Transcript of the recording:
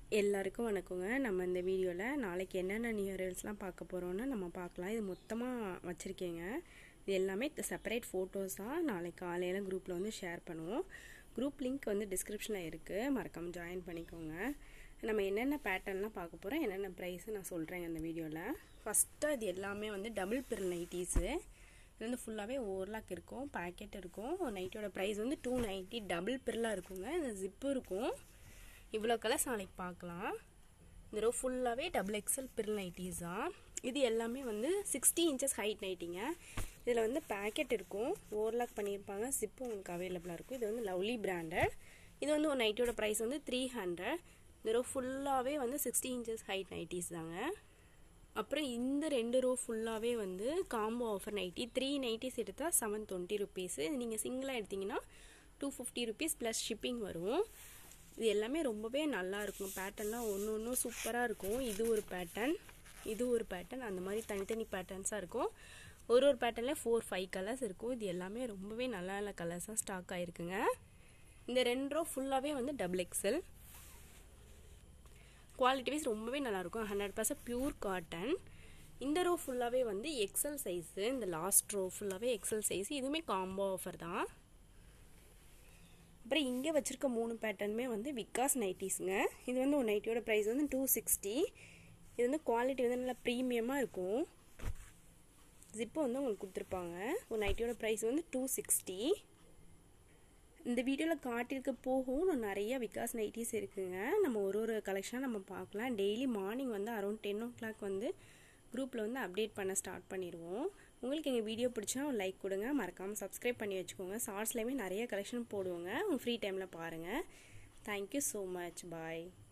எல்லாருக்கும் வணக்கங்க நம்ம இந்த வீடியோவில் நாளைக்கு என்னென்ன நியூ ரீல்ஸ்லாம் பார்க்க போகிறோன்னு நம்ம பார்க்கலாம் இது மொத்தமாக வச்சுருக்கேங்க இது எல்லாமே செப்பரேட் ஃபோட்டோஸாக நாளைக்கு காலையில் குரூப்பில் வந்து ஷேர் பண்ணுவோம் குரூப் லிங்க் வந்து டிஸ்கிரிப்ஷனில் இருக்குது மறக்காமல் ஜாயின் பண்ணிக்கோங்க நம்ம என்னென்ன பேட்டர்ன்லாம் பார்க்க போகிறோம் என்னென்ன ப்ரைஸு நான் சொல்கிறேங்க இந்த வீடியோவில் ஃபஸ்ட்டு இது எல்லாமே வந்து டபுள் பிரில் நைட்டிஸு இது வந்து ஃபுல்லாகவே ஓவர்லாக் இருக்கும் பேக்கெட் இருக்கும் நைட்டோட ப்ரைஸ் வந்து டூ நைன்ட்டி டபுள் பிரிலாக இருக்குங்க இந்த ஜிப்பு இருக்கும் இவ்வளோ கலர்ஸ் நாளைக்கு பார்க்கலாம் இந்த ரோ ஃபுல்லாகவே டபுள் எக்ஸல் பிரில் நைட்டிஸ் தான் இது எல்லாமே வந்து சிக்ஸ்டி இன்ச்சஸ் ஹைட் நைட்டிங்க இதில் வந்து பேக்கெட் இருக்கும் ஓவர்லாக் பண்ணியிருப்பாங்க ஜிப்பு உங்களுக்கு அவைலபிளாக இருக்கும் இது வந்து லவ்லி பிராண்டட் இது வந்து ஒரு நைட்டியோட ப்ரைஸ் வந்து த்ரீ ஹண்ட்ரட் இந்த ரோ ஃபுல்லாகவே வந்து சிக்ஸ்டி இன்ச்சஸ் ஹைட் நைட்டிஸ் தாங்க அப்புறம் இந்த ரெண்டு ரோ ஃபுல்லாகவே வந்து combo offer nighty three nighties எடுத்தால் செவன் டுவெண்ட்டி ருபீஸு இது நீங்கள் சிங்கிளாக எடுத்திங்கன்னா two fifty rupees plus shipping வரும் இது எல்லாமே ரொம்பவே நல்லா இருக்கும் பேட்டர்ன்லாம் ஒன்று ஒன்றும் சூப்பராக இருக்கும் இது ஒரு பேட்டர்ன் இது ஒரு பேட்டர்ன் அந்த மாதிரி தனித்தனி பேட்டர்ன்ஸாக இருக்கும் ஒரு ஒரு பேட்டர்னில் ஃபோர் ஃபைவ் கலர்ஸ் இருக்கும் இது எல்லாமே ரொம்பவே நல்ல நல்ல கலர்ஸாக ஸ்டாக் ஆகிருக்குங்க இந்த ரெண்டு ரோ ஃபுல்லாகவே வந்து டபுள் எக்ஸல் குவாலிட்டி வைஸ் ரொம்பவே நல்லாயிருக்கும் ஹண்ட்ரட் பர்சன்ட் பியூர் காட்டன் இந்த ரோ ஃபுல்லாகவே வந்து எக்ஸல் சைஸு இந்த லாஸ்ட் ரோ ஃபுல்லாகவே எக்ஸல் சைஸ் இதுவுமே காம்போ ஆஃபர் தான் அப்புறம் இங்கே வச்சுருக்க மூணு பேட்டர்னுமே வந்து விகாஸ் நைட்டிஸுங்க இது வந்து ஒரு நைட்டியோட ப்ரைஸ் வந்து டூ சிக்ஸ்டி இது வந்து குவாலிட்டி வந்து நல்லா ப்ரீமியமாக இருக்கும் ஜிப்பு வந்து உங்களுக்கு கொடுத்துருப்பாங்க ஒரு நைட்டியோட ப்ரைஸ் வந்து டூ சிக்ஸ்டி இந்த வீடியோவில் காட்டியிருக்க போகும் இன்னும் நிறைய விகாஸ் நைட்டிஸ் இருக்குங்க நம்ம ஒரு ஒரு கலெக்ஷனாக நம்ம பார்க்கலாம் டெய்லி மார்னிங் வந்து அரௌண்ட் டென் ஓ கிளாக் வந்து குரூப்பில் வந்து அப்டேட் பண்ண ஸ்டார்ட் பண்ணிடுவோம் உங்களுக்கு எங்கள் வீடியோ பிடிச்சா ஒரு லைக் கொடுங்க மறக்காமல் சப்ஸ்கிரைப் பண்ணி வச்சுக்கோங்க ஷார்ட்ஸ்லேயுமே நிறைய கலெக்ஷன் போடுவோங்க உங்கள் ஃப்ரீ டைமில் பாருங்கள் தேங்க்யூ ஸோ மச் பாய்